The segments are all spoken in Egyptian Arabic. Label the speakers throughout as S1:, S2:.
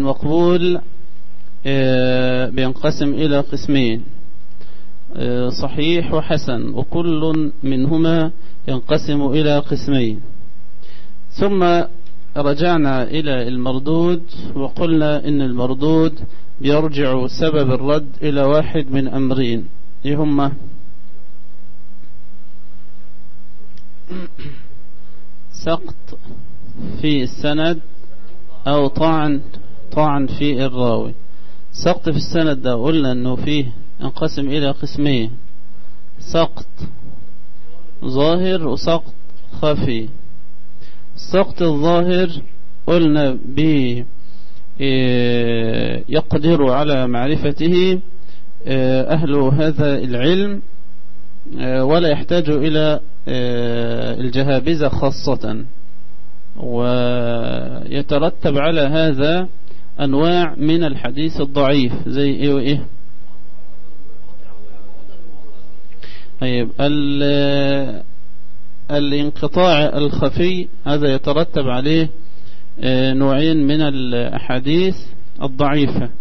S1: المقبول بينقسم إلى قسمين صحيح وحسن وكل منهما ينقسم إلى قسمين ثم رجعنا إلى المردود وقلنا إن المردود يرجع سبب الرد إلى واحد من أمرين إيه هما سقط في السند أو طعن طعن في الراوي سقط في السند ده قلنا أنه فيه ينقسم إلى قسمين سقط ظاهر وسقط خفي السقط الظاهر قلنا به يقدر على معرفته أهل هذا العلم ولا يحتاج إلى الجهابزة خاصة ويترتب على هذا أنواع من الحديث الضعيف زي إيه وإيه طيب الانقطاع الخفي هذا يترتب عليه نوعين من الأحاديث الضعيفة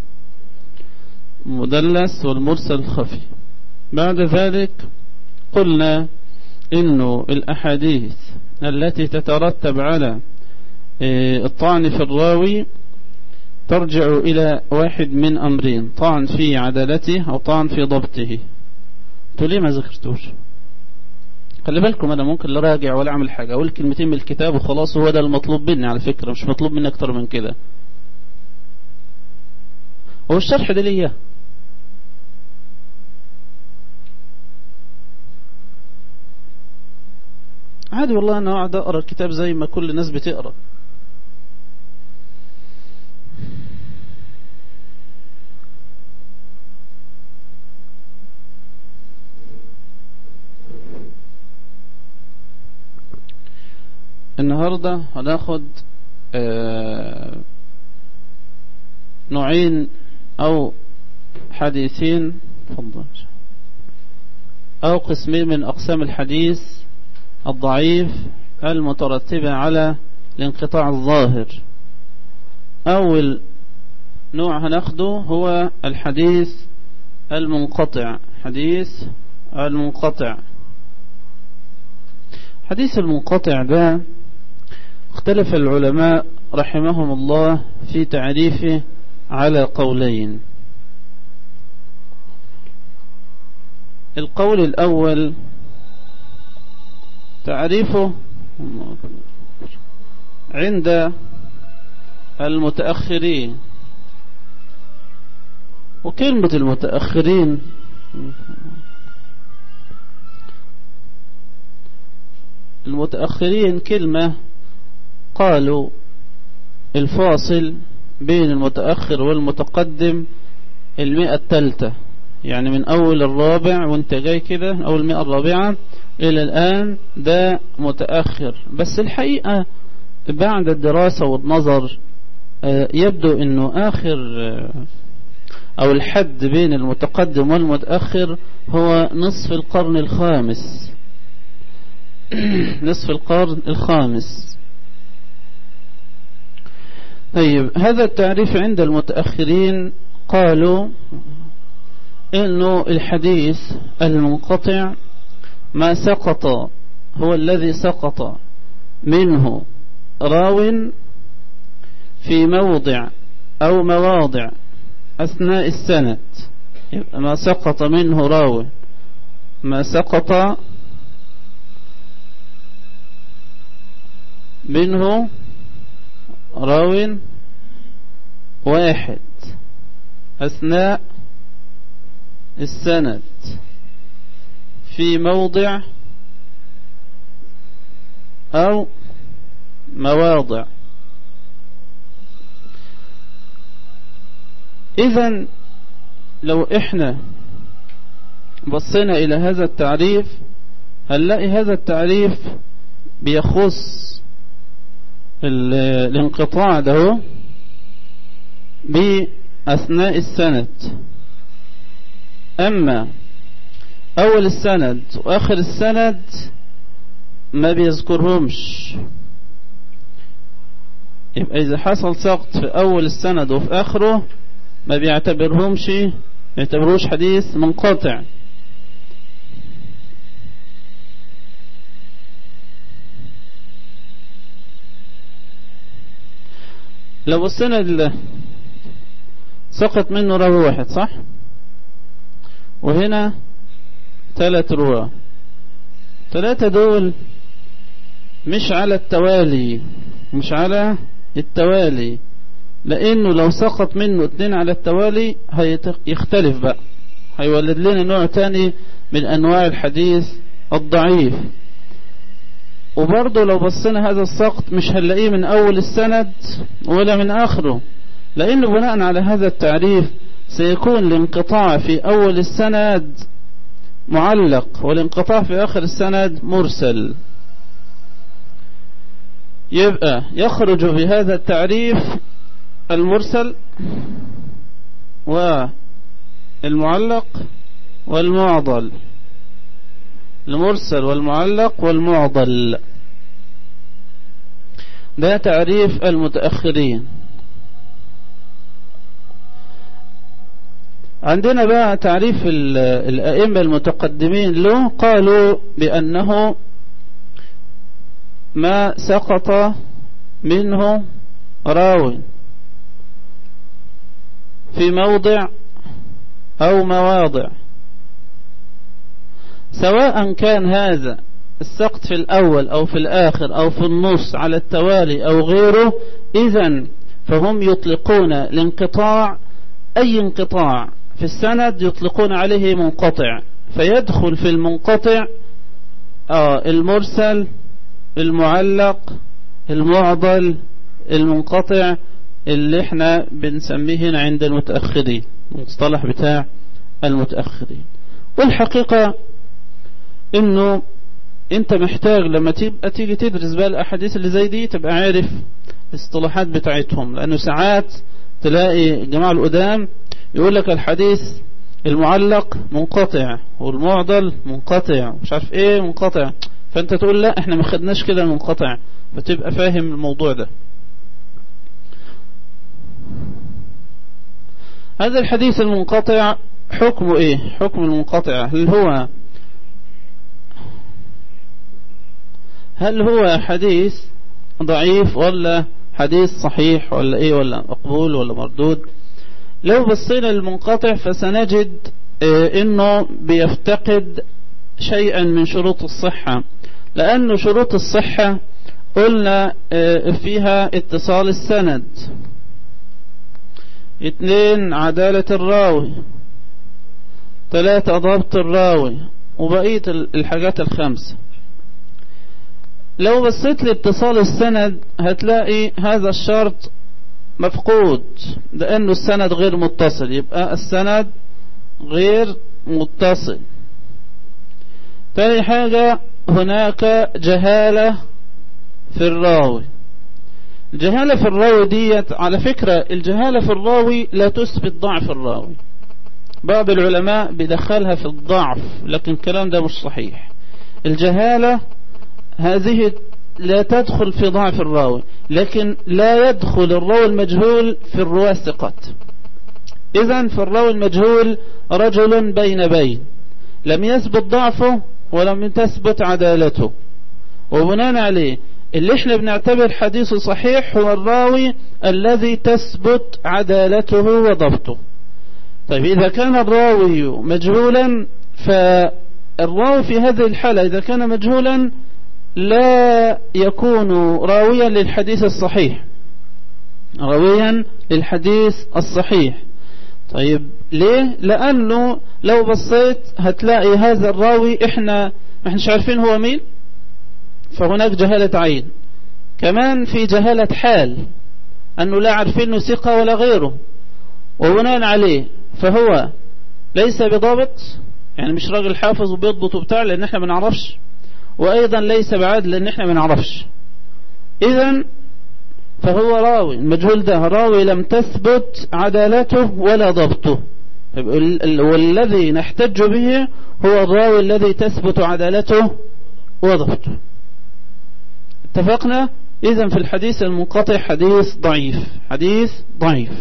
S1: مدلس والمرسل الخفي بعد ذلك قلنا إنه الأحاديث التي تترتب على الطعن في الراوي ترجع إلى واحد من أمرين طعن في عدالته أو طعن في ضبطه انتوا ليه ما ذكرتوش خلي بالكم انا ممكن لا راجع ولا اعمل حاجه اقول كلمتين من الكتاب وخلاص هو ده المطلوب مني على فكره مش مطلوب مني اكتر من كده هو الشرح ده ليه عادي والله انا اقعد اقرا الكتاب زي ما كل الناس بتقرا النهاردة هناخد آه نوعين او حديثين فضل او قسمين من اقسام الحديث الضعيف المترتبة على الانقطاع الظاهر اول نوع هناخده هو الحديث المنقطع حديث المنقطع حديث المنقطع ده اختلف العلماء رحمهم الله في تعريفه على قولين القول الأول تعريفه عند المتأخرين وكلمة المتأخرين المتأخرين كلمة قالوا الفاصل بين المتأخر والمتقدم المئة التالتة يعني من أول الرابع وانت جاي كده أول المئة الرابعة إلى الآن ده متأخر بس الحقيقة بعد الدراسة والنظر يبدو أنه آخر أو الحد بين المتقدم والمتأخر هو نصف القرن الخامس نصف القرن الخامس طيب هذا التعريف عند المتأخرين قالوا انه الحديث المنقطع ما سقط هو الذي سقط منه راو في موضع او مواضع اثناء السند ما سقط منه راو ما سقط منه راو واحد أثناء السند في موضع أو مواضع إذا لو إحنا بصينا إلى هذا التعريف هنلاقي هذا التعريف بيخص الانقطاع ده بأثناء السند أما أول السند وآخر السند ما بيذكرهمش يبقى إذا حصل سقط في أول السند وفي آخره ما بيعتبرهمش يعتبروش حديث منقطع لو السند سقط منه راوي واحد صح وهنا ثلاث رواه ثلاثة دول مش على التوالي مش على التوالي لانه لو سقط منه اتنين على التوالي هيختلف بقى هيولد لنا نوع تاني من انواع الحديث الضعيف وبرضه لو بصينا هذا السقط مش هنلاقيه من اول السند ولا من اخره لانه بناء على هذا التعريف سيكون الانقطاع في اول السند معلق والانقطاع في اخر السند مرسل يبقى يخرج بهذا التعريف المرسل والمعلق والمعضل المرسل والمعلق والمعضل ده تعريف المتأخرين عندنا بقى تعريف الأئمة المتقدمين له قالوا بأنه ما سقط منه راو في موضع أو مواضع سواء كان هذا السقط في الأول أو في الآخر أو في النص على التوالي أو غيره إذا فهم يطلقون الانقطاع أي انقطاع في السند يطلقون عليه منقطع فيدخل في المنقطع آه المرسل المعلق المعضل المنقطع اللي احنا بنسميه هنا عند المتأخرين المصطلح بتاع المتأخرين والحقيقة انه انت محتاج لما تبقى تيجي تدرس بقى الاحاديث اللي زي دي تبقى عارف الاصطلاحات بتاعتهم لانه ساعات تلاقي الجماعة القدام يقول لك الحديث المعلق منقطع والمعضل منقطع مش عارف ايه منقطع فانت تقول لا احنا ما خدناش كده منقطع فتبقى فاهم الموضوع ده هذا الحديث المنقطع حكمه ايه حكم المنقطع هل هو هل هو حديث ضعيف ولا حديث صحيح ولا ايه ولا مقبول ولا مردود لو بصينا للمنقطع فسنجد اه انه بيفتقد شيئا من شروط الصحة لأن شروط الصحة قلنا اه فيها اتصال السند اثنين عدالة الراوي ثلاثة ضبط الراوي وبقية الحاجات الخمسة لو بصيت لاتصال السند هتلاقي هذا الشرط مفقود لأنه السند غير متصل يبقى السند غير متصل تاني حاجة هناك جهالة في الراوي الجهالة في الراوي ديت على فكرة الجهالة في الراوي لا تثبت ضعف الراوي بعض العلماء بيدخلها في الضعف لكن الكلام ده مش صحيح الجهالة هذه لا تدخل في ضعف الراوي لكن لا يدخل الراوي المجهول في الرواة الثقات إذا فالراوي المجهول رجل بين بين لم يثبت ضعفه ولم تثبت عدالته وبناء عليه اللي احنا بنعتبر حديثه صحيح هو الراوي الذي تثبت عدالته وضبطه طيب إذا كان الراوي مجهولا فالراوي في هذه الحالة إذا كان مجهولا لا يكون راويا للحديث الصحيح راويا للحديث الصحيح طيب ليه لأنه لو بصيت هتلاقي هذا الراوي احنا ما احناش عارفين هو مين فهناك جهالة عين كمان في جهالة حال أنه لا عارفينه ثقة ولا غيره وبناء عليه فهو ليس بضابط يعني مش راجل حافظ وبيضبط وبتاع لأن احنا ما نعرفش وأيضا ليس بعادل لأن احنا ما نعرفش إذا فهو راوي المجهول ده راوي لم تثبت عدالته ولا ضبطه والذي نحتج به هو الراوي الذي تثبت عدالته وضبطه اتفقنا إذا في الحديث المنقطع حديث ضعيف حديث ضعيف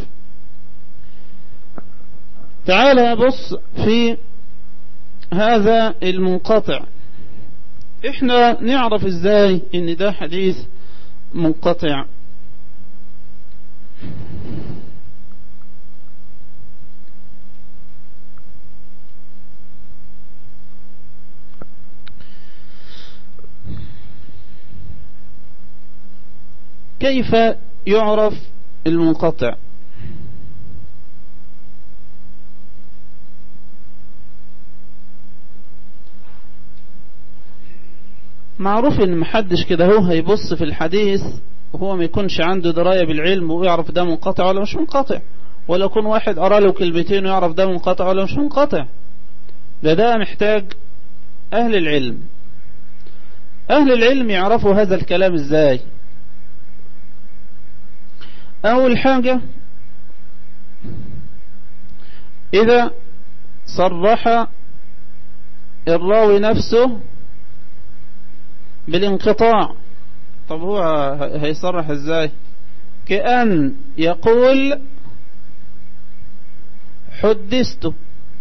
S1: تعال بص في هذا المنقطع احنا نعرف ازاي ان ده حديث منقطع كيف يعرف المنقطع معروف ان محدش كده هو هيبص في الحديث وهو ما يكونش عنده دراية بالعلم ويعرف ده منقطع ولا مش منقطع ولا يكون واحد قرا له كلمتين ويعرف ده منقطع ولا مش منقطع ده ده محتاج اهل العلم اهل العلم يعرفوا هذا الكلام ازاي اول حاجة اذا صرح الراوي نفسه بالانقطاع طب هو هيصرح ازاي كأن يقول حدثت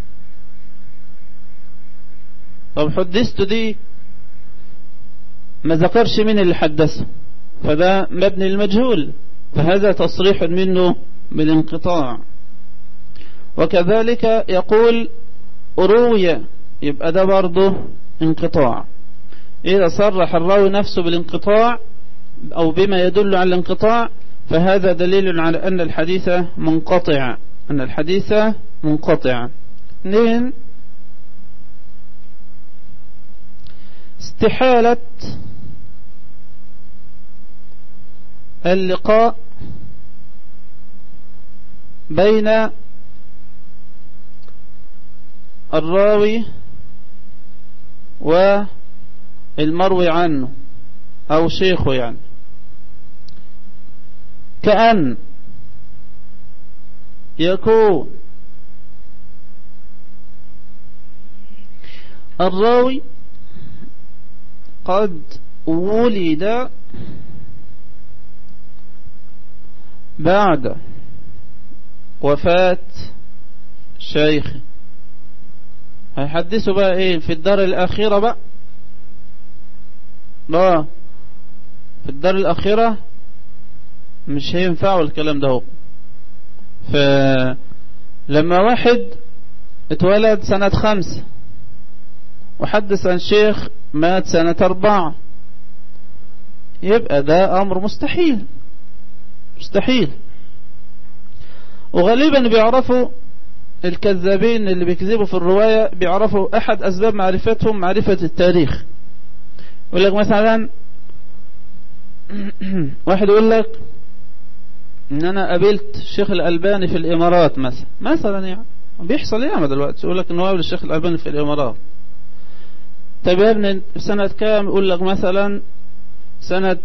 S1: طب حدثت دي ما ذكرش مين اللي حدثه فده مبني المجهول فهذا تصريح منه بالانقطاع وكذلك يقول روي يبقى ده برضه انقطاع إذا صرح الراوي نفسه بالانقطاع أو بما يدل على الانقطاع فهذا دليل على أن الحديث منقطع أن الحديث منقطع اثنين استحالة اللقاء بين الراوي والمروي عنه أو شيخه يعني كأن يكون الراوي قد ولد بعد وفاة شيخ هيحدثوا بقى ايه في الدار الاخيرة بقى لا في الدار الاخيرة مش هينفعوا الكلام ده فلما واحد اتولد سنة خمسة وحدث عن شيخ مات سنة أربعة يبقى ده أمر مستحيل مستحيل وغالبا بيعرفوا الكذابين اللي بيكذبوا في الرواية بيعرفوا أحد أسباب معرفتهم معرفة التاريخ يقول لك مثلا واحد يقول لك ان انا قابلت الشيخ الالباني في الامارات مثلا مثلا يعني بيحصل ياما دلوقتي يقول لك انه قابل الشيخ الالباني في الامارات طيب يا ابني سنة كام يقول لك مثلا سنة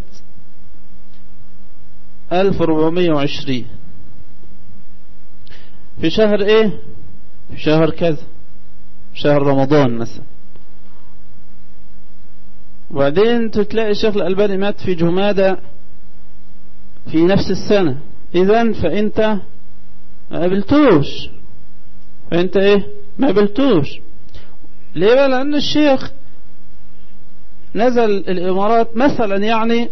S1: 1420 في شهر ايه في شهر كذا شهر رمضان مثلا وبعدين تلاقي الشيخ الألباني مات في جمادة في نفس السنة إذا فأنت ما قابلتوش فأنت إيه ما قابلتوش ليه بقى لأن الشيخ نزل الإمارات مثلا يعني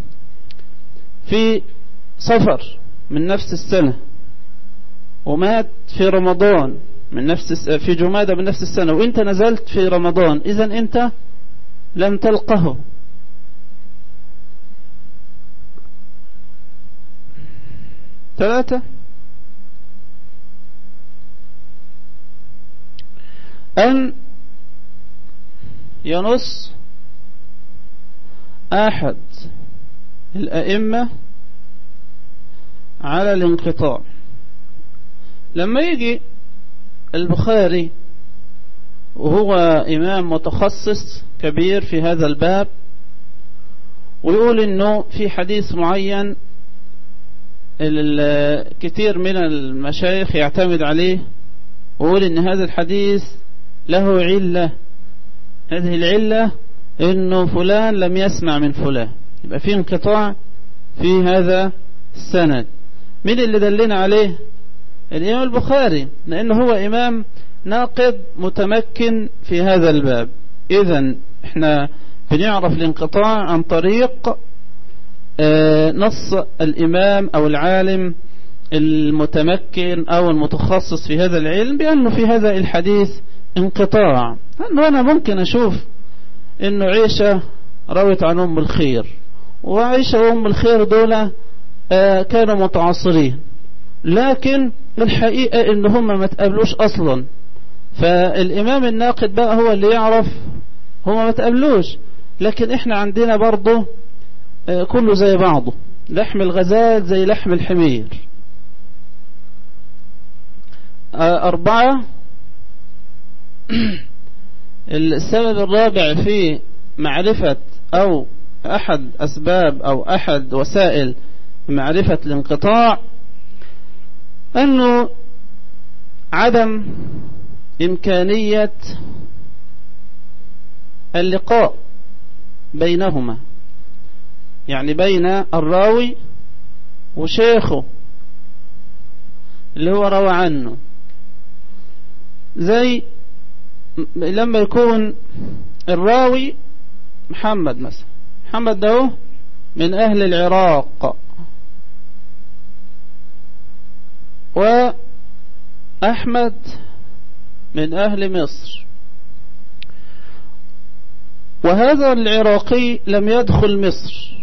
S1: في صفر من نفس السنة ومات في رمضان من نفس في جمادة من نفس السنة وانت نزلت في رمضان اذا انت لم تلقه ثلاثة أن ينص أحد الأئمة على الانقطاع لما يجي البخاري وهو إمام متخصص كبير في هذا الباب ويقول انه في حديث معين كثير من المشايخ يعتمد عليه ويقول ان هذا الحديث له علة هذه العلة انه فلان لم يسمع من فلان يبقى في انقطاع في هذا السند مين اللي دلنا عليه الإمام البخاري لأنه هو إمام ناقد متمكن في هذا الباب إذا احنا بنعرف الانقطاع عن طريق آه، نص الإمام أو العالم المتمكن أو المتخصص في هذا العلم بأنه في هذا الحديث انقطاع أنه أنا ممكن أشوف أنه عيشة روت عن أم الخير وعيشة وأم الخير دول آه، كانوا متعاصرين لكن الحقيقة ان هم ما تقابلوش اصلا فالامام الناقد بقى هو اللي يعرف هم ما تقابلوش لكن احنا عندنا برضه آه، كله زي بعضه لحم الغزال زي لحم الحمير آه، أربعة السبب الرابع في معرفة أو أحد أسباب أو أحد وسائل معرفة الانقطاع أنه عدم إمكانية اللقاء بينهما يعني بين الراوي وشيخه اللي هو روى عنه زي لما يكون الراوي محمد مثلا محمد ده من أهل العراق وأحمد من أهل مصر وهذا العراقي لم يدخل مصر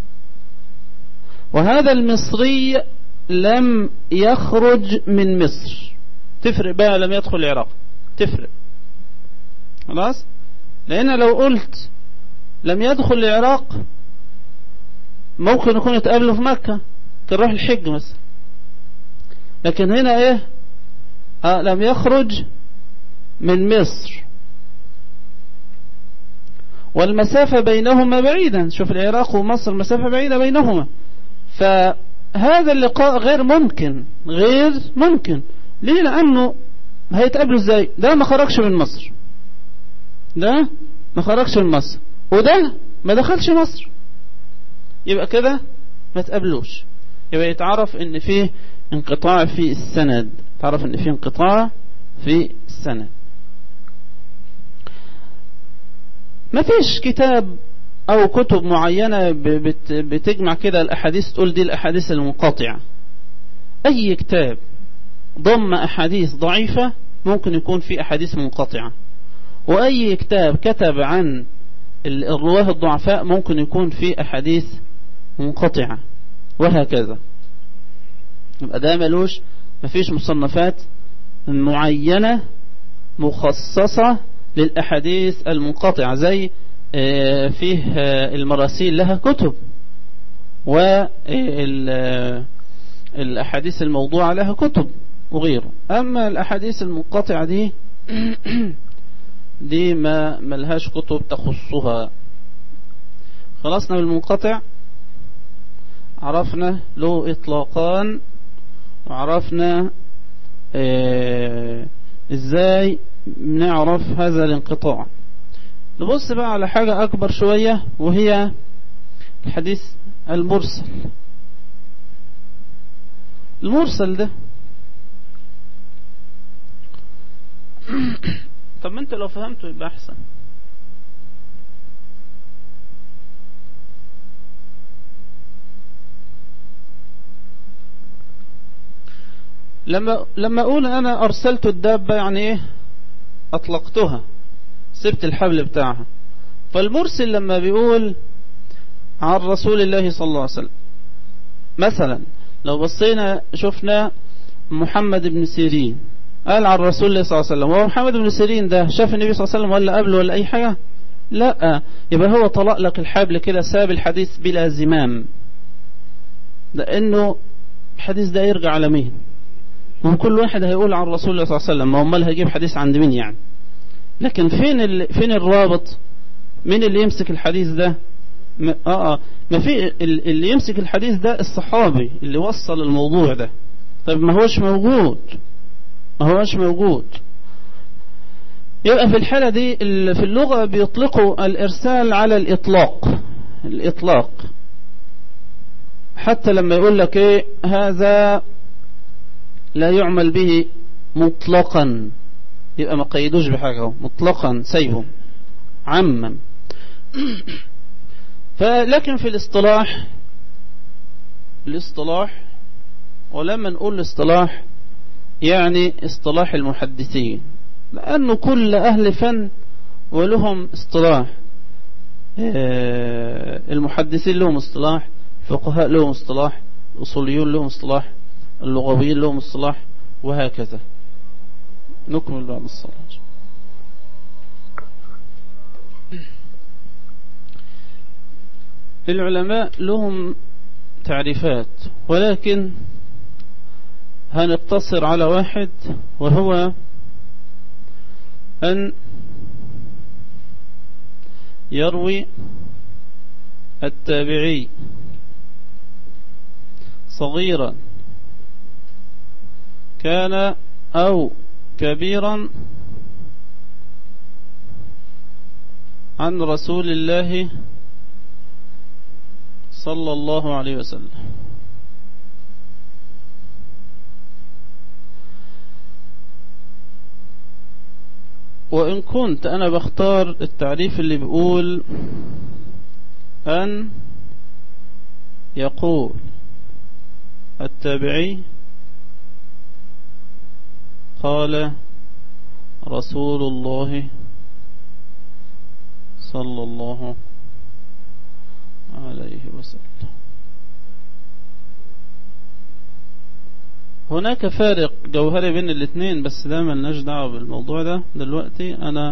S1: وهذا المصري لم يخرج من مصر تفرق بقى لم يدخل العراق تفرق خلاص لأن لو قلت لم يدخل العراق ممكن يكون يتقابلوا في مكة تروح الحج مثلا لكن هنا ايه آه لم يخرج من مصر والمسافة بينهما بعيدا شوف العراق ومصر مسافة بعيدة بينهما فهذا اللقاء غير ممكن غير ممكن ليه لأنه هيتقابلوا ازاي ده ما خرجش من مصر ده ما خرجش من مصر وده ما دخلش مصر يبقى كده ما تقابلوش يبقى يتعرف ان فيه انقطاع في السند تعرف ان فيه انقطاع في السند ما فيش كتاب او كتب معينة بتجمع كده الاحاديث تقول دي الاحاديث المنقطعة اي كتاب ضم احاديث ضعيفة ممكن يكون في احاديث منقطعة واي كتاب كتب عن الرواه الضعفاء ممكن يكون في احاديث منقطعة وهكذا يبقى ده ملوش مفيش مصنفات معينة مخصصة للأحاديث المنقطعة زي آه، فيه آه، المراسيل لها كتب والأحاديث الموضوعة لها كتب وغيره أما الأحاديث المنقطعة دي دي ما ملهاش كتب تخصها خلصنا بالمنقطع عرفنا له إطلاقان وعرفنا اه ازاي نعرف هذا الانقطاع نبص بقى على حاجة أكبر شوية وهي الحديث المرسل المرسل ده طب ما انت لو فهمته يبقى احسن لما لما اقول انا ارسلت الدابة يعني ايه اطلقتها سبت الحبل بتاعها فالمرسل لما بيقول عن رسول الله صلى الله عليه وسلم مثلا لو بصينا شفنا محمد بن سيرين قال عن رسول الله صلى الله عليه وسلم هو محمد بن سيرين ده شاف النبي صلى الله عليه وسلم ولا قبله ولا اي حاجة لا يبقى هو طلق لك الحبل كده ساب الحديث بلا زمام لانه الحديث ده يرجع على مين ما كل واحد هيقول عن رسول الله صلى الله عليه وسلم ما امال هيجيب حديث عند مين يعني لكن فين ال... فين الرابط مين اللي يمسك الحديث ده ما... اه اه ما في اللي يمسك الحديث ده الصحابي اللي وصل الموضوع ده طيب ما هوش موجود ما هوش موجود يبقى في الحالة دي في اللغة بيطلقوا الإرسال على الإطلاق الإطلاق حتى لما يقول لك ايه هذا لا يعمل به مطلقا يبقى ما قيدوش بحاجة مطلقا سيبه عما فلكن في الاصطلاح الاصطلاح ولما نقول الاصطلاح يعني اصطلاح المحدثين لأنه كل أهل فن ولهم اصطلاح آه، المحدثين لهم اصطلاح فقهاء لهم اصطلاح الأصوليون لهم اصطلاح اللغويين لهم اصطلاح وهكذا نكمل بعد الصلاة العلماء لهم تعريفات ولكن هنقتصر على واحد وهو أن يروي التابعي صغيرا كان أو كبيرا عن رسول الله صلى الله عليه وسلم وإن كنت أنا بختار التعريف اللي بيقول أن يقول التابعي قال رسول الله صلى الله عليه وسلم هناك فارق جوهري بين الاثنين بس ده ملناش دعوه بالموضوع ده دلوقتي انا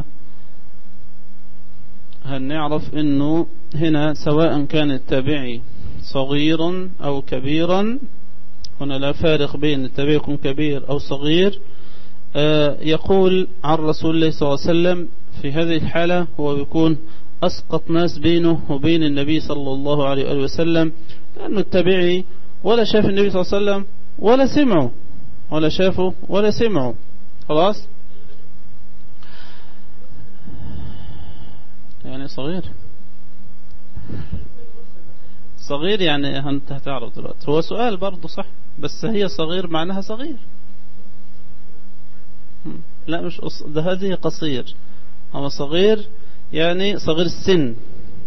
S1: هنعرف انه هنا سواء كان التابعي صغيرا او كبيرا هنا لا فارق بين التابعي يكون كبير او صغير آه، يقول عن رسول الله صلى الله عليه وسلم في هذه الحالة هو بيكون أسقط ناس بينه وبين النبي صلى الله عليه وسلم لأنه التابعي ولا شاف النبي صلى الله عليه وسلم ولا سمعوا ولا شافوا ولا سمعوا خلاص يعني صغير صغير يعني انت هتعرف دلوقتي هو سؤال برضه صح بس هي صغير معناها صغير لا مش أص... ده هذه قصير أما صغير يعني صغير السن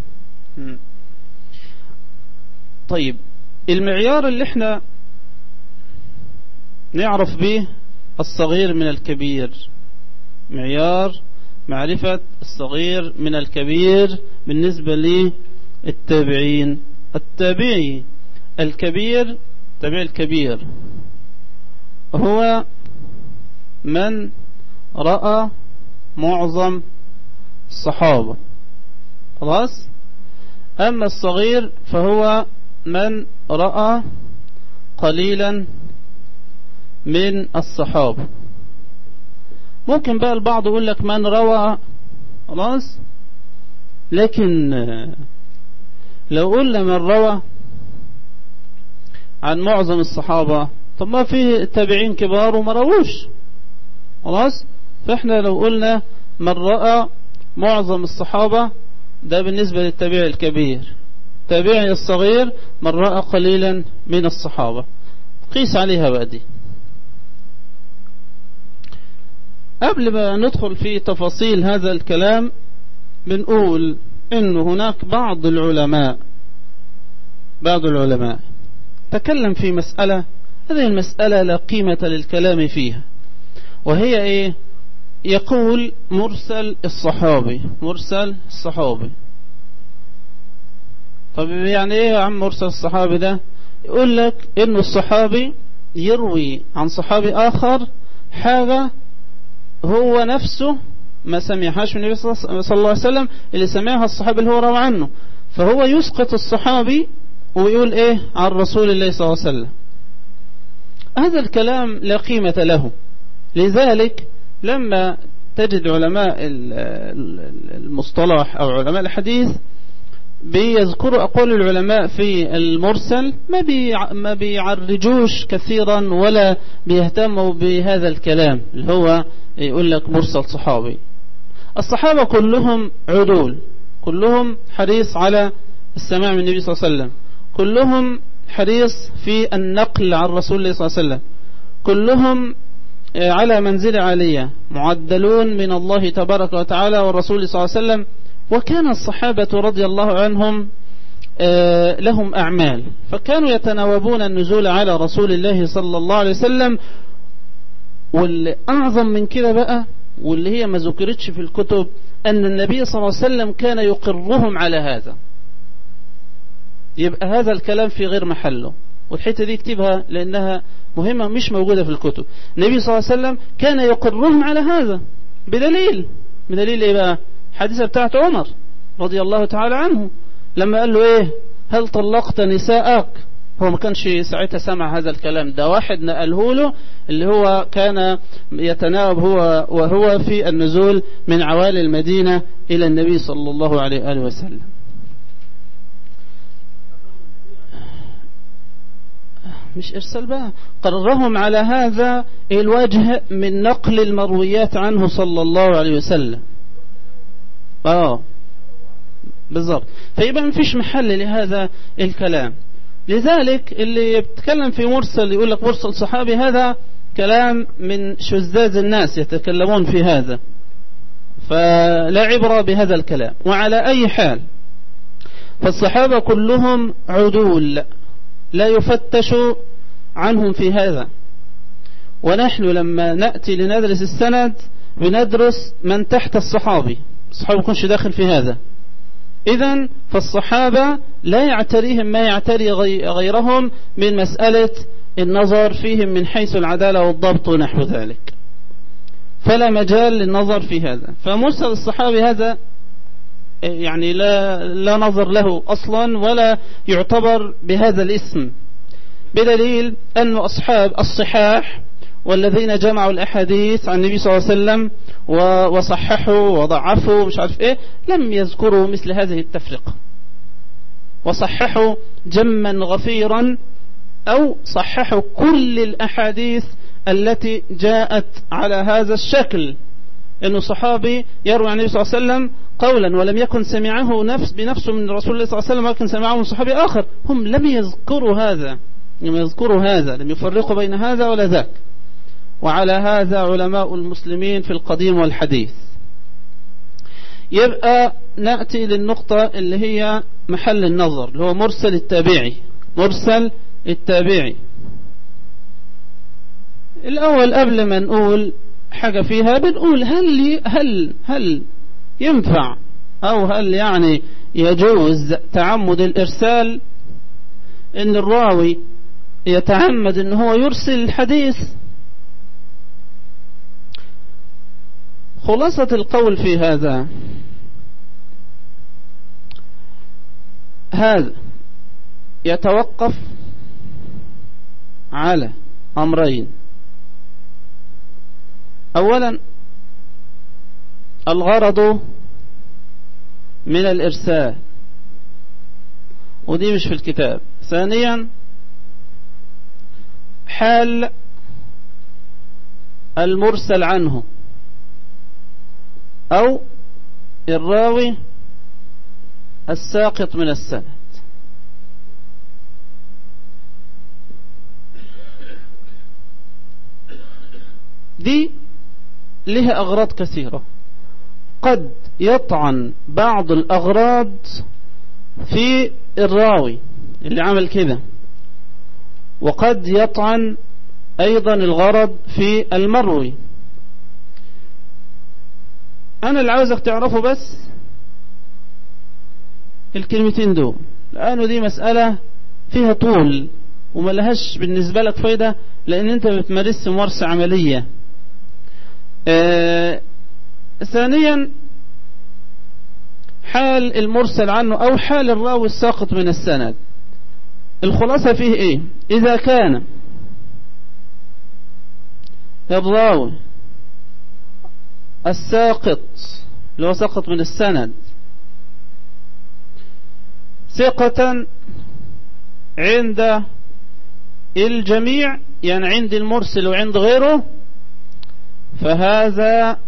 S1: طيب المعيار اللي احنا نعرف به الصغير من الكبير معيار معرفة الصغير من الكبير بالنسبة للتابعين التابعي الكبير التابعي الكبير هو من رأى معظم الصحابة خلاص أما الصغير فهو من رأى قليلا من الصحابة ممكن بقى البعض يقول لك من روى خلاص لكن لو قلنا من روى عن معظم الصحابة طب ما في تابعين كبار وما رووش خلاص فاحنا لو قلنا من رأى معظم الصحابة ده بالنسبة للتابع الكبير التابعي الصغير من رأى قليلا من الصحابة قيس عليها بقى دي قبل ما ندخل في تفاصيل هذا الكلام بنقول ان هناك بعض العلماء بعض العلماء تكلم في مسألة هذه المسألة لا قيمة للكلام فيها وهي ايه يقول مرسل الصحابي مرسل الصحابي طب يعني ايه يا عم مرسل الصحابي ده يقول لك انه الصحابي يروي عن صحابي اخر حاجة هو نفسه ما سمعهاش من النبي صلى الله عليه وسلم اللي سمعها الصحابي اللي هو روى عنه فهو يسقط الصحابي ويقول ايه عن رسول الله صلى الله عليه وسلم هذا الكلام لا قيمة له لذلك لما تجد علماء المصطلح أو علماء الحديث بيذكروا أقوال العلماء في المرسل ما, ما بيعرجوش كثيرا ولا بيهتموا بهذا الكلام اللي هو يقول لك مرسل صحابي الصحابة كلهم عدول كلهم حريص على السماع من النبي صلى الله عليه وسلم كلهم حريص في النقل عن رسول الله صلى الله عليه وسلم كلهم على منزل عالية معدلون من الله تبارك وتعالى والرسول صلى الله عليه وسلم وكان الصحابة رضي الله عنهم لهم أعمال فكانوا يتناوبون النزول على رسول الله صلى الله عليه وسلم واللي أعظم من كده بقى واللي هي ما ذكرتش في الكتب أن النبي صلى الله عليه وسلم كان يقرهم على هذا يبقى هذا الكلام في غير محله والحتة دي اكتبها لأنها مهمة مش موجودة في الكتب النبي صلى الله عليه وسلم كان يقرهم على هذا بدليل بدليل ايه بقى حادثة بتاعت عمر رضي الله تعالى عنه لما قال له ايه هل طلقت نساءك هو ما كانش ساعتها سمع هذا الكلام ده واحد نقله له اللي هو كان يتناوب هو وهو في النزول من عوالي المدينة إلى النبي صلى الله عليه وآله وسلم مش إرسال بقى قررهم على هذا الوجه من نقل المرويات عنه صلى الله عليه وسلم اه بالضبط فيبقى ما فيش محل لهذا الكلام لذلك اللي يتكلم في مرسل يقول لك مرسل صحابي هذا كلام من شذاذ الناس يتكلمون في هذا فلا عبرة بهذا الكلام وعلى أي حال فالصحابة كلهم عدول لا يفتش عنهم في هذا ونحن لما نأتي لندرس السند بندرس من تحت الصحابي الصحابي يكونش داخل في هذا إذا فالصحابة لا يعتريهم ما يعتري غيرهم من مسألة النظر فيهم من حيث العدالة والضبط ونحو ذلك فلا مجال للنظر في هذا فمرسل الصحابي هذا يعني لا, لا نظر له أصلا ولا يعتبر بهذا الاسم بدليل أن أصحاب الصحاح والذين جمعوا الأحاديث عن النبي صلى الله عليه وسلم وصححوا وضعفوا مش عارف إيه لم يذكروا مثل هذه التفرقة وصححوا جما غفيرا أو صححوا كل الأحاديث التي جاءت على هذا الشكل أنه صحابي يروي عن النبي صلى الله عليه وسلم قولا ولم يكن سمعه نفس بنفسه من رسول الله صلى الله عليه وسلم ولكن سمعه من صحابي آخر هم لم يذكروا هذا لم يذكروا هذا لم يفرقوا بين هذا ولا ذاك وعلى هذا علماء المسلمين في القديم والحديث يبقى نأتي للنقطة اللي هي محل النظر اللي هو مرسل التابعي مرسل التابعي الأول قبل ما نقول حاجة فيها بنقول هل هل هل ينفع أو هل يعني يجوز تعمد الإرسال إن الراوي يتعمد إن هو يرسل الحديث خلاصة القول في هذا هذا يتوقف على أمرين أولا الغرض من الإرسال ودي مش في الكتاب ثانيا حال المرسل عنه أو الراوي الساقط من السند دي لها أغراض كثيرة قد يطعن بعض الأغراض في الراوي اللي عمل كده وقد يطعن أيضا الغرض في المروي أنا اللي عاوزك تعرفه بس الكلمتين دول لأنه دي مسألة فيها طول وما لهاش بالنسبة لك فايدة لأن أنت بتمارس ممارسة عملية آه ثانيا حال المرسل عنه أو حال الراوي الساقط من السند الخلاصة فيه إيه إذا كان الراوي الساقط اللي هو سقط من السند ثقة عند الجميع يعني عند المرسل وعند غيره فهذا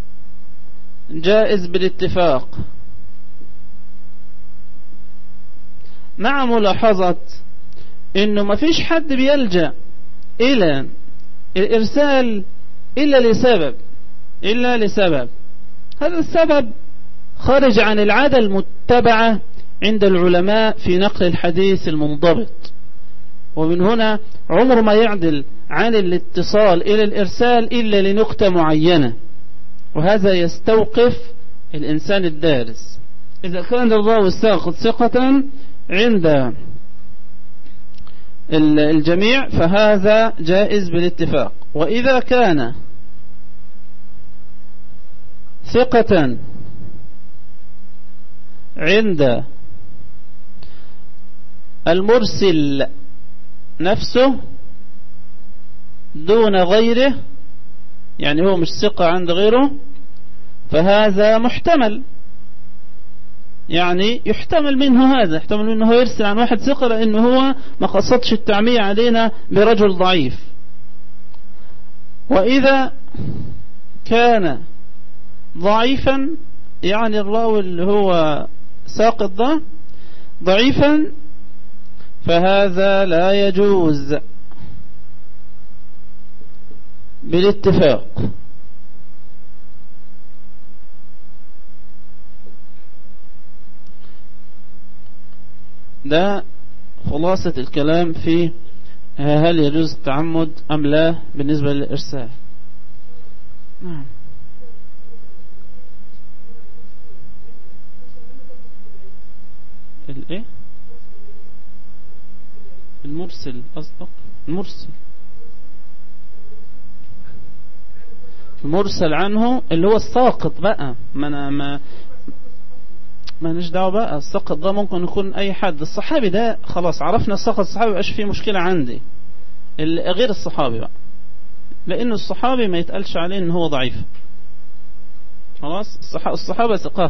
S1: جائز بالاتفاق مع ملاحظة انه ما فيش حد بيلجأ الى الارسال الا لسبب الا لسبب هذا السبب خرج عن العادة المتبعة عند العلماء في نقل الحديث المنضبط ومن هنا عمر ما يعدل عن الاتصال إلى الإرسال إلا لنقطة معينة وهذا يستوقف الإنسان الدارس إذا كان الراوي الساقط ثقة عند الجميع فهذا جائز بالاتفاق وإذا كان ثقة عند المرسل نفسه دون غيره يعني هو مش ثقة عند غيره فهذا محتمل يعني يحتمل منه هذا يحتمل منه يرسل عن واحد ثقة لأنه هو ما قصدش التعمية علينا برجل ضعيف وإذا كان ضعيفا يعني الراوي اللي هو ساقط ده ضعيفا فهذا لا يجوز بالاتفاق ده خلاصة الكلام في هل يجوز التعمد أم لا بالنسبة للإرسال نعم الايه المرسل قصدك المرسل المرسل عنه اللي هو الساقط بقى ما انا ما ما نش دعوه بقى السقط ده ممكن يكون اي حد الصحابي ده خلاص عرفنا السقط الصحابي مبقاش فيه مشكله عندي غير الصحابي بقى لان الصحابي ما يتقالش عليه ان هو ضعيف خلاص الصحابه ثقات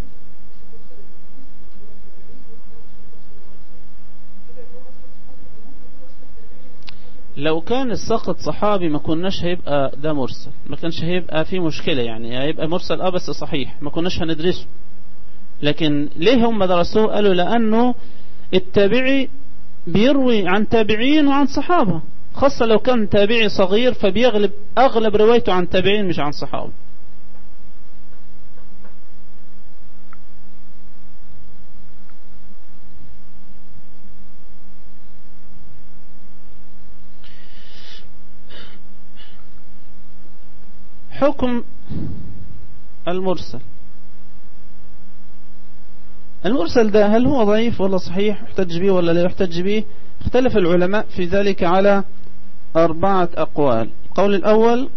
S1: لو كان السقط صحابي ما كناش هيبقى ده مرسل ما كانش هيبقى في مشكلة يعني هيبقى مرسل اه بس صحيح ما كناش هندرسه لكن ليه هم درسوه قالوا لأنه التابعي بيروي عن تابعين وعن صحابة خاصة لو كان تابعي صغير فبيغلب أغلب روايته عن تابعين مش عن صحابة حكم المرسل المرسل ده هل هو ضعيف ولا صحيح يحتج به ولا لا يحتج به اختلف العلماء في ذلك على أربعة أقوال القول الأول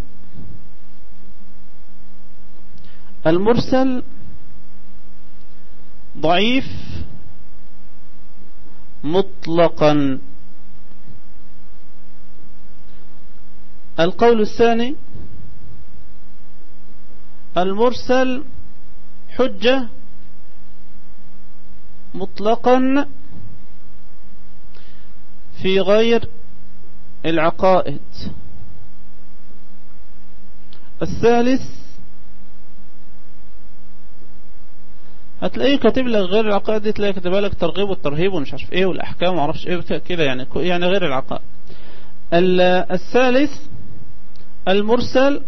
S1: المرسل ضعيف مطلقا القول الثاني المرسل حجة مطلقا في غير العقائد الثالث هتلاقيه كاتب لك غير العقائد دي تلاقيه كاتب لك ترغيب والترهيب ومش عارف ايه والاحكام ومعرفش ايه كده يعني يعني غير العقائد الثالث المرسل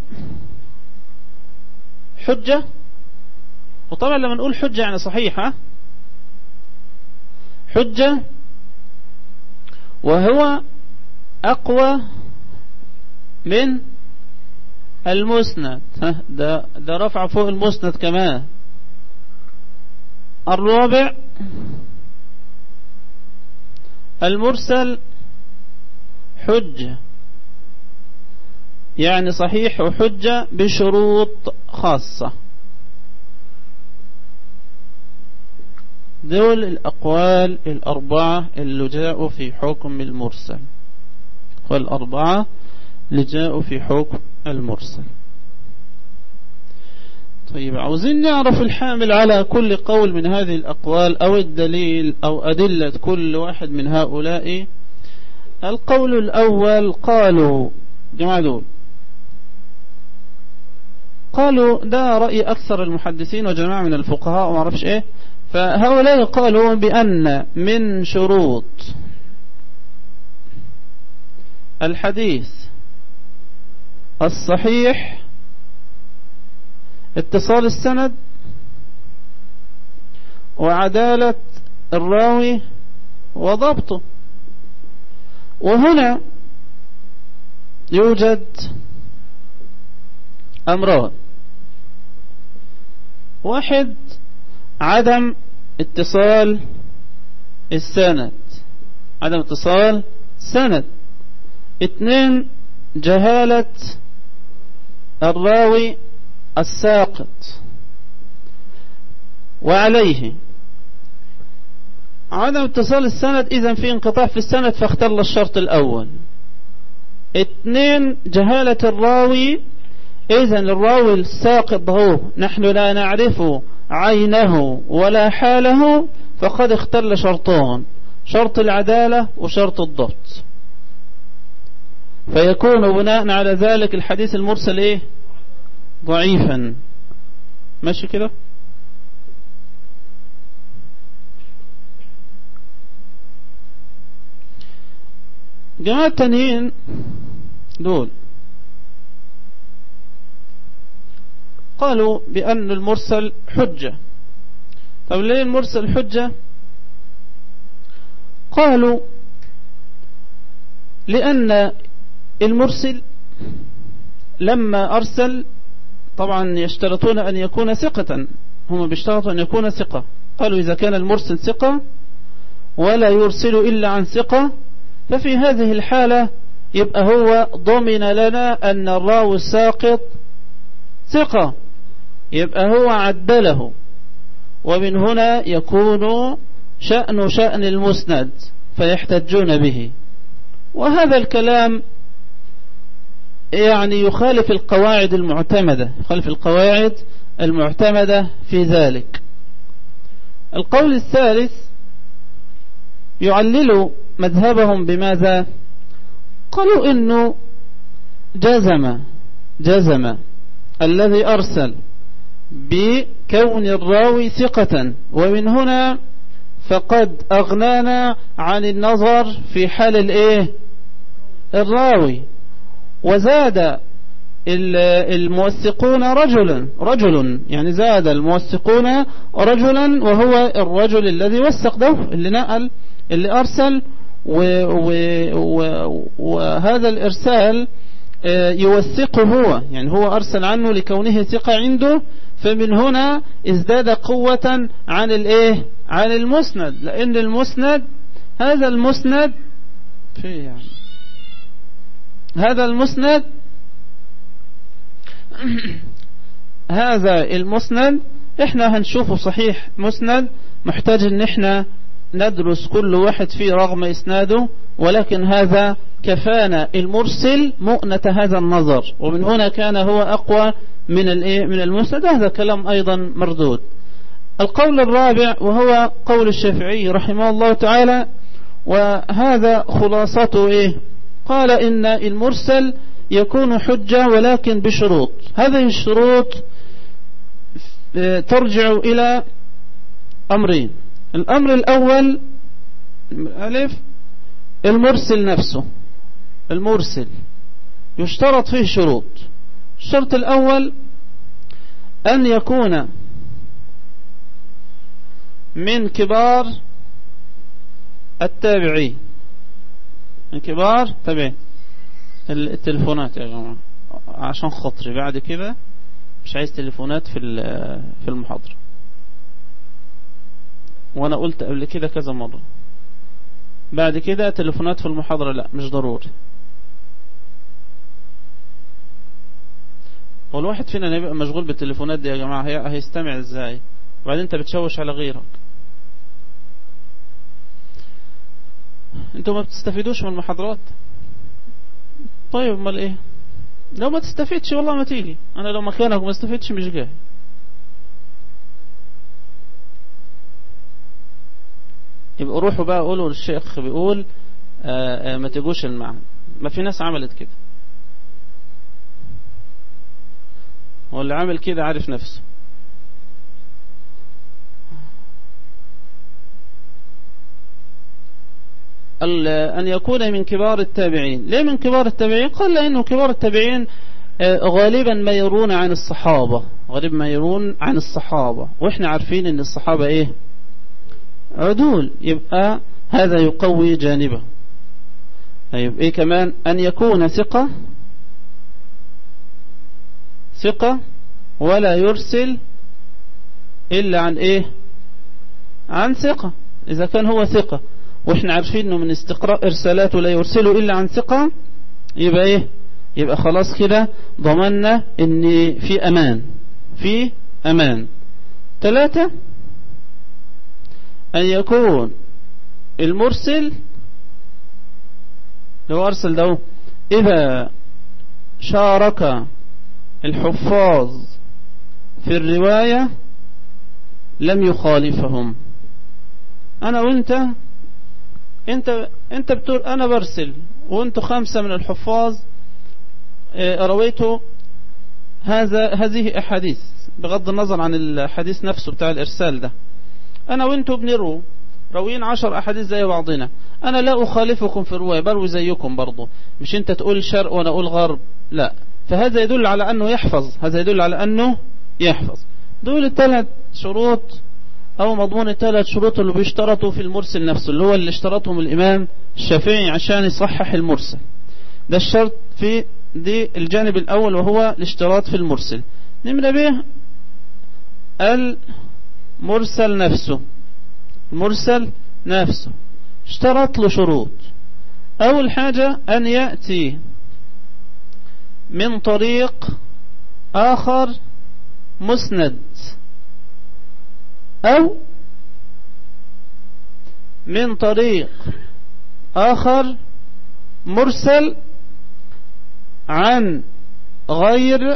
S1: حجة وطبعا لما نقول حجة يعني صحيحة حجة وهو أقوى من المسند ده, ده رفع فوق المسند كمان الرابع المرسل حجة يعني صحيح وحجة بشروط خاصة دول الأقوال الأربعة اللي جاءوا في حكم المرسل والأربعة اللي جاءوا في حكم المرسل طيب عاوزين نعرف الحامل على كل قول من هذه الأقوال أو الدليل أو أدلة كل واحد من هؤلاء القول الأول قالوا جماعة دول قالوا ده رأي أكثر المحدثين وجماعة من الفقهاء وما عرفش إيه فهؤلاء قالوا بأن من شروط الحديث الصحيح اتصال السند وعدالة الراوي وضبطه وهنا يوجد أمران واحد عدم اتصال السند عدم اتصال سند اثنين جهالة الراوي الساقط وعليه عدم اتصال السند إذا في انقطاع في السند فاختل الشرط الأول اثنين جهالة الراوي إذا الراوي الساقط هو نحن لا نعرف عينه ولا حاله فقد اختل شرطان شرط العدالة وشرط الضبط فيكون بناء على ذلك الحديث المرسل ايه ضعيفا ماشي كده جماعة التانيين دول قالوا بأن المرسل حجة طب ليه المرسل حجة قالوا لأن المرسل لما أرسل طبعا يشترطون أن يكون ثقة هم بيشترطوا أن يكون ثقة قالوا إذا كان المرسل ثقة ولا يرسل إلا عن ثقة ففي هذه الحالة يبقى هو ضمن لنا أن الراوي الساقط ثقة يبقى هو عدله ومن هنا يكون شأن شأن المسند فيحتجون به وهذا الكلام يعني يخالف القواعد المعتمدة يخالف القواعد المعتمدة في ذلك القول الثالث يعلل مذهبهم بماذا قالوا انه جزم جزم الذي ارسل بكون الراوي ثقة ومن هنا فقد اغنانا عن النظر في حال الايه الراوي وزاد الموثقون رجلا رجل يعني زاد الموثقون رجلا وهو الرجل الذي وثق ده اللي نقل اللي أرسل وهذا الإرسال آه، يوثقه هو يعني هو أرسل عنه لكونه ثقة عنده فمن هنا ازداد قوة عن الايه عن المسند لان المسند هذا المسند في يعني هذا المسند هذا المسند احنا هنشوفه صحيح مسند محتاج ان احنا ندرس كل واحد فيه رغم اسناده ولكن هذا كفانا المرسل مؤنة هذا النظر ومن هنا كان هو اقوى من الايه من المسند هذا كلام ايضا مردود القول الرابع وهو قول الشافعي رحمه الله تعالى وهذا خلاصته ايه قال إن المرسل يكون حجة ولكن بشروط هذه الشروط آه، ترجع إلى أمرين الأمر الأول ألف المرسل نفسه المرسل يشترط فيه شروط الشرط الأول أن يكون من كبار التابعين من كبار تابعين التلفونات يا جماعة عشان خطري بعد كده مش عايز تليفونات في في المحاضرة وانا قلت قبل كده كذا مرة بعد كده تليفونات في المحاضرة لا مش ضروري هو الواحد فينا يبقى مشغول بالتليفونات دي يا جماعة هيستمع ازاي وبعدين انت بتشوش على غيرك انتوا ما بتستفيدوش من المحاضرات طيب امال ايه لو ما تستفيدش والله ما تيجي انا لو مكانك ما استفيدش مش جاي يبقى روحوا بقى قولوا للشيخ بيقول آآ آآ ما تجوش المعهد ما في ناس عملت كده هو اللي عامل كده عارف نفسه أن يكون من كبار التابعين ليه من كبار التابعين قال لأنه كبار التابعين آه، غالبا ما يرون عن الصحابة غالبا ما يرون عن الصحابة وإحنا عارفين أن الصحابة إيه عدول يبقى هذا يقوي جانبه طيب إيه كمان أن يكون ثقة ثقة ولا يرسل إلا عن إيه عن ثقة إذا كان هو ثقة وإحنا عارفين أنه من استقراء إرسالاته لا يرسله إلا عن ثقة يبقى إيه يبقى خلاص كده ضمننا ان في امان في امان ثلاثة ان يكون المرسل لو ارسل ده اذا شارك الحفاظ في الرواية لم يخالفهم انا وانت انت انت بتقول انا برسل وانتوا خمسة من الحفاظ آه، رويت هذا هذه أحاديث بغض النظر عن الحديث نفسه بتاع الإرسال ده أنا وانتوا بنروا روين عشر أحاديث زي بعضنا أنا لا أخالفكم في الرواية بروي زيكم برضو مش أنت تقول شرق وأنا أقول غرب لا فهذا يدل على أنه يحفظ هذا يدل على أنه يحفظ دول الثلاث شروط أو مضمون الثلاث شروط اللي بيشترطوا في المرسل نفسه اللي هو اللي اشترطهم الإمام الشافعي عشان يصحح المرسل ده الشرط في دي الجانب الأول وهو الاشتراط في المرسل نمرة به المرسل نفسه المرسل نفسه اشترط له شروط أول حاجة أن يأتي من طريق آخر مسند أو من طريق آخر مرسل عن غير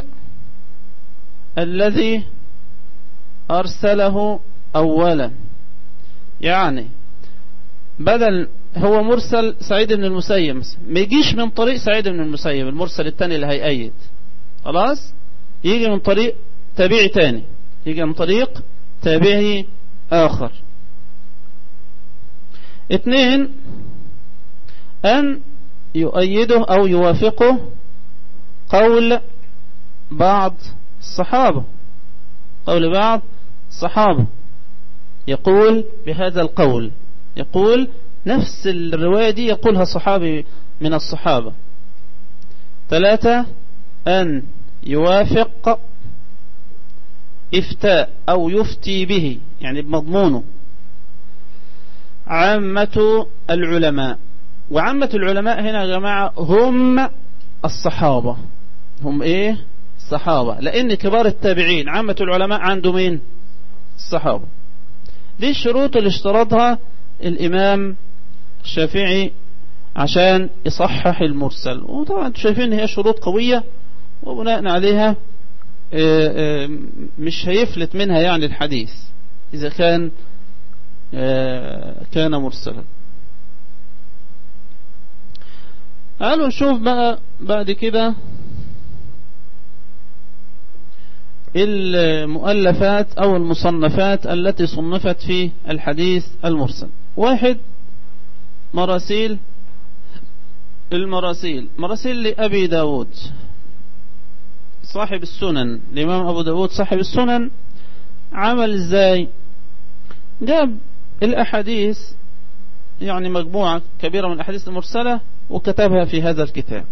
S1: الذي أرسله أولا يعني بدل هو مرسل سعيد بن المسيب ما يجيش من طريق سعيد بن المسيب المرسل الثاني اللي هيأيد خلاص يجي من طريق تابعي تاني يجي من طريق تابعي آخر اثنين أن يؤيده أو يوافقه قول بعض الصحابة قول بعض الصحابة يقول بهذا القول يقول نفس الرواية دي يقولها صحابي من الصحابة ثلاثة أن يوافق إفتاء أو يفتي به يعني بمضمونه عامة العلماء وعامة العلماء هنا يا جماعة هم الصحابة هم ايه الصحابة لان كبار التابعين عامة العلماء عنده مين الصحابة دي الشروط اللي اشترطها الامام الشافعي عشان يصحح المرسل وطبعا انتم شايفين هي شروط قوية وبناء عليها آه، آه، مش هيفلت منها يعني الحديث اذا كان آه، كان مرسلا تعالوا نشوف بقى بعد كده المؤلفات أو المصنفات التي صنفت في الحديث المرسل واحد مراسيل المراسيل مراسيل لأبي داود صاحب السنن الإمام أبو داود صاحب السنن عمل ازاي جاب الأحاديث يعني مجموعة كبيرة من الأحاديث المرسلة وكتبها في هذا الكتاب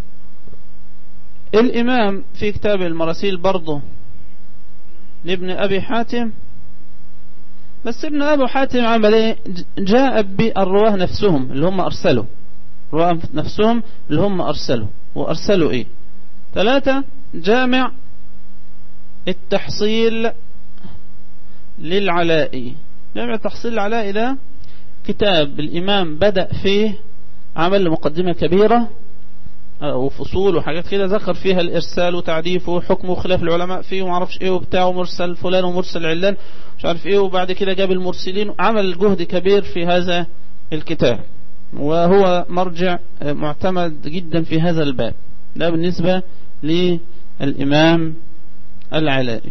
S1: الإمام في كتاب المراسيل برضه لابن أبي حاتم بس ابن أبي حاتم عمل ايه جاء بالرواه نفسهم اللي هم أرسلوا رواه نفسهم اللي هم أرسلوا وأرسلوا إيه ثلاثة جامع التحصيل للعلائي جامع التحصيل العلائي ده كتاب الإمام بدأ فيه عمل مقدمة كبيرة آه، وفصول وحاجات كده ذكر فيها الإرسال وتعريفه وحكمه وخلاف العلماء فيه ومعرفش إيه وبتاعه مرسل فلان ومرسل علان مش عارف إيه وبعد كده جاب المرسلين عمل جهد كبير في هذا الكتاب وهو مرجع آه، معتمد جدا في هذا الباب ده بالنسبة للإمام العلائي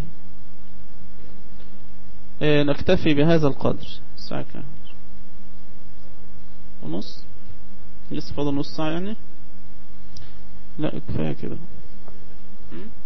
S1: آه، نكتفي بهذا القدر الساعة كام ونص لسه فاضل نص ساعة يعني لا كفاية كده م?